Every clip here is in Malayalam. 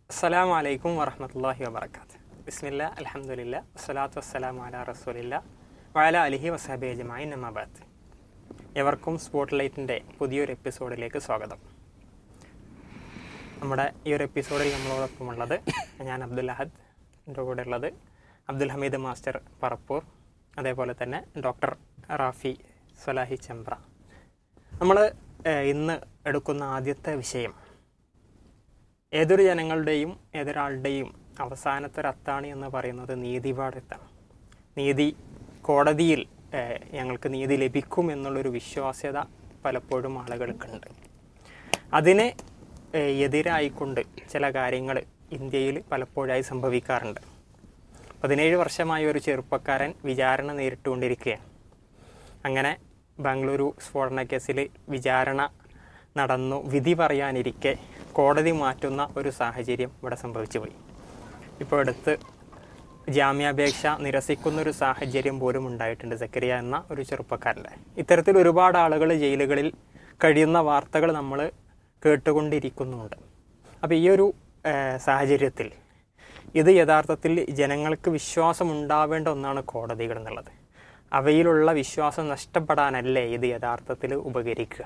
അസ്സലാമു അലൈക്കും വറഹമത്തല്ലാഹി വബർക്കാത്ത് ബിസ്മില്ല അലഹമുല്ല വസ്സലാത്തു വസ്സലാമു അല റസൂലില്ല വയല അലിഹി വസാബി അജമായി നമാബാദ് എവർക്കും സ്പോട്ട് ലൈറ്റിൻ്റെ പുതിയൊരു എപ്പിസോഡിലേക്ക് സ്വാഗതം നമ്മുടെ ഈ ഒരു എപ്പിസോഡിൽ നമ്മളോടൊപ്പം ഉള്ളത് ഞാൻ അബ്ദുൽ അഹദ് എൻ്റെ കൂടെ ഉള്ളത് അബ്ദുൽ ഹമീദ് മാസ്റ്റർ പറപ്പൂർ അതേപോലെ തന്നെ ഡോക്ടർ റാഫി സ്വലാഹി ചെമ്പ്ര നമ്മൾ ഇന്ന് എടുക്കുന്ന ആദ്യത്തെ വിഷയം ഏതൊരു ജനങ്ങളുടെയും ഏതൊരാളുടെയും അവസാനത്തെ ഒരു അത്താണി എന്ന് പറയുന്നത് നീതിപാഠത്താണ് നീതി കോടതിയിൽ ഏഹ്, ഞങ്ങൾക്ക് നീതി ലഭിക്കും എന്നുള്ളൊരു വിശ്വാസ്യത പലപ്പോഴും ആളുകൾക്കുണ്ട് അതിനെ ഏഹ്, എതിരായിക്കൊണ്ട് ചില കാര്യങ്ങൾ ഇന്ത്യയിൽ പലപ്പോഴായി സംഭവിക്കാറുണ്ട് പതിനേഴ് വർഷമായ ഒരു ചെറുപ്പക്കാരൻ വിചാരണ നേരിട്ടുകൊണ്ടിരിക്കുകയാണ് അങ്ങനെ ബാംഗ്ലൂരു സ്ഫോടന കേസിൽ വിചാരണ നടന്നു വിധി പറയാനിരിക്കെ കോടതി മാറ്റുന്ന ഒരു സാഹചര്യം ഇവിടെ സംഭവിച്ചു പോയി ഇപ്പോൾ അടുത്ത് ജാമ്യാപേക്ഷ നിരസിക്കുന്ന ഒരു സാഹചര്യം പോലും ഉണ്ടായിട്ടുണ്ട് സക്കരിയ എന്ന ഒരു ചെറുപ്പക്കാരൻ്റെ ഇത്തരത്തിൽ ഒരുപാട് ആളുകൾ ജയിലുകളിൽ കഴിയുന്ന വാർത്തകൾ നമ്മൾ കേട്ടുകൊണ്ടിരിക്കുന്നുണ്ട് അപ്പോൾ ഈ ഒരു ഏഹ്, സാഹചര്യത്തിൽ ഇത് യഥാർത്ഥത്തിൽ ജനങ്ങൾക്ക് വിശ്വാസം ഉണ്ടാവേണ്ട ഒന്നാണ് കോടതികൾ എന്നുള്ളത് അവയിലുള്ള വിശ്വാസം നഷ്ടപ്പെടാനല്ലേ ഇത് യഥാർത്ഥത്തിൽ ഉപകരിക്കുക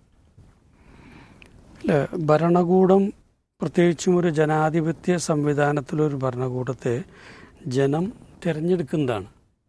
അല്ല ഭരണകൂടം പ്രത്യേകിച്ചും ഒരു ജനാധിപത്യ സംവിധാനത്തിലൊരു ഭരണകൂടത്തെ ജനം തിരഞ്ഞെടുക്കുന്നതാണ്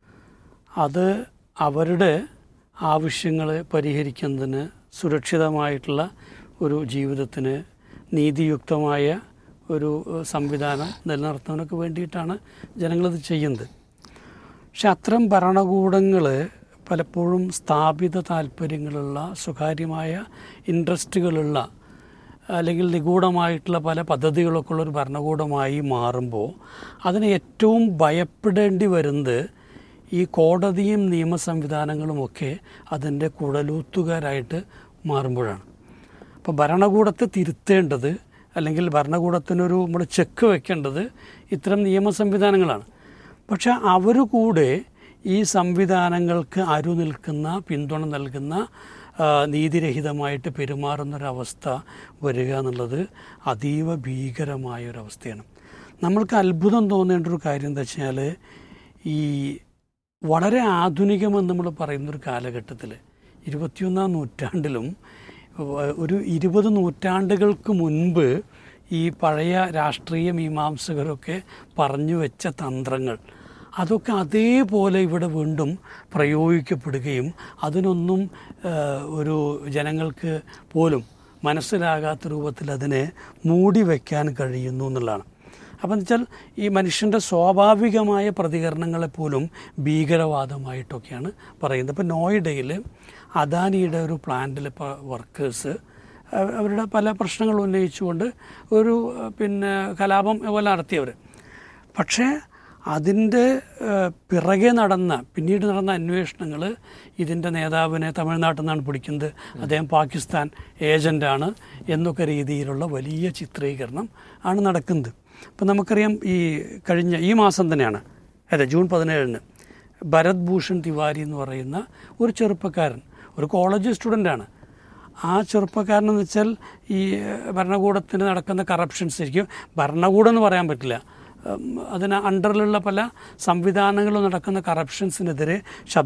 അത് അവരുടെ ആവശ്യങ്ങൾ പരിഹരിക്കുന്നതിന് സുരക്ഷിതമായിട്ടുള്ള ഒരു ജീവിതത്തിന് നീതിയുക്തമായ ഒരു ഏഹ്, സംവിധാനം നിലനിർത്തുന്നതിനൊക്കെ വേണ്ടിയിട്ടാണ് ജനങ്ങളിത് ചെയ്യുന്നത് പക്ഷെ അത്തരം ഭരണകൂടങ്ങൾ പലപ്പോഴും സ്ഥാപിത താല്പര്യങ്ങളുള്ള സ്വകാര്യമായ ഇൻട്രസ്റ്റുകളുള്ള അല്ലെങ്കിൽ നിഗൂഢമായിട്ടുള്ള പല പദ്ധതികളൊക്കെ ഉള്ള ഒരു ഭരണകൂടമായി മാറുമ്പോൾ അതിന് ഏറ്റവും ഭയപ്പെടേണ്ടി വരുന്നത് ഈ കോടതിയും നിയമ സംവിധാനങ്ങളുമൊക്കെ അതിൻ്റെ കുടലൂത്തുകാരായിട്ട് മാറുമ്പോഴാണ് അപ്പോൾ ഭരണകൂടത്തെ തിരുത്തേണ്ടത് അല്ലെങ്കിൽ ഭരണകൂടത്തിനൊരു നമ്മൾ ചെക്ക് വെക്കേണ്ടത് ഇത്തരം നിയമ സംവിധാനങ്ങളാണ് പക്ഷെ അവർ കൂടെ ഈ സംവിധാനങ്ങൾക്ക് അരു നിൽക്കുന്ന പിന്തുണ നൽകുന്ന ആ, നീതിരഹിതമായിട്ട് പെരുമാറുന്നൊരവസ്ഥ വരിക എന്നുള്ളത് അതീവ ഭീകരമായ ഒരവസ്ഥയാണ് നമ്മൾക്ക് അത്ഭുതം തോന്നേണ്ട ഒരു കാര്യം എന്താ വെച്ചാൽ ഈ വളരെ ആധുനികമെന്ന് നമ്മൾ പറയുന്നൊരു കാലഘട്ടത്തിൽ ഇരുപത്തിയൊന്നാം നൂറ്റാണ്ടിലും വ- ഒരു ഇരുപത് നൂറ്റാണ്ടുകൾക്ക് മുൻപ് ഈ പഴയ രാഷ്ട്രീയ മീമാംസകരൊക്കെ പറഞ്ഞു വെച്ച തന്ത്രങ്ങൾ അതൊക്കെ അതേപോലെ ഇവിടെ വീണ്ടും പ്രയോഗിക്കപ്പെടുകയും അതിനൊന്നും ആ, ഒരു ജനങ്ങൾക്ക് പോലും മനസ്സിലാകാത്ത രൂപത്തിൽ അതിനെ മൂടി വയ്ക്കാൻ കഴിയുന്നു എന്നുള്ളതാണ് അപ്പം എന്ന് വെച്ചാൽ ഈ മനുഷ്യൻ്റെ സ്വാഭാവികമായ പ്രതികരണങ്ങളെപ്പോലും ഭീകരവാദമായിട്ടൊക്കെയാണ് പറയുന്നത് ഇപ്പോൾ നോയിഡയിൽ അദാനിയുടെ ഒരു പ്ലാന്റിൽ ഇപ്പോൾ വർക്കേഴ്സ് അവരുടെ പല പ്രശ്നങ്ങൾ ഉന്നയിച്ചുകൊണ്ട് ഒരു അഹ്, പിന്നെ കലാപം പോലെ നടത്തിയവർ പക്ഷേ അതിൻ്റെ ഏഹ്, പിറകെ നടന്ന പിന്നീട് നടന്ന അന്വേഷണങ്ങൾ ഇതിൻ്റെ നേതാവിനെ തമിഴ്നാട്ടിൽ നിന്നാണ് പിടിക്കുന്നത് അദ്ദേഹം പാകിസ്ഥാൻ ഏജൻ്റാണ് എന്നൊക്കെ രീതിയിലുള്ള വലിയ ചിത്രീകരണം ആണ് നടക്കുന്നത് അപ്പം നമുക്കറിയാം ഈ കഴിഞ്ഞ ഈ മാസം തന്നെയാണ് അതെ ജൂൺ പതിനേഴിന് ഭരത് ഭൂഷൺ തിവാരി എന്ന് പറയുന്ന ഒരു ചെറുപ്പക്കാരൻ ഒരു കോളേജ് സ്റ്റുഡൻ്റാണ് ആ ചെറുപ്പക്കാരനെന്ന് വെച്ചാൽ ഈ ഭരണകൂടത്തിന് നടക്കുന്ന കറപ്ഷൻസ് ശരിക്കും ഭരണകൂടം എന്ന് പറയാൻ പറ്റില്ല ഉം, അതിന് അണ്ടറിലുള്ള പല സംവിധാനങ്ങളും നടക്കുന്ന കറപ്ഷൻസിനെതിരെ ശബ്ദം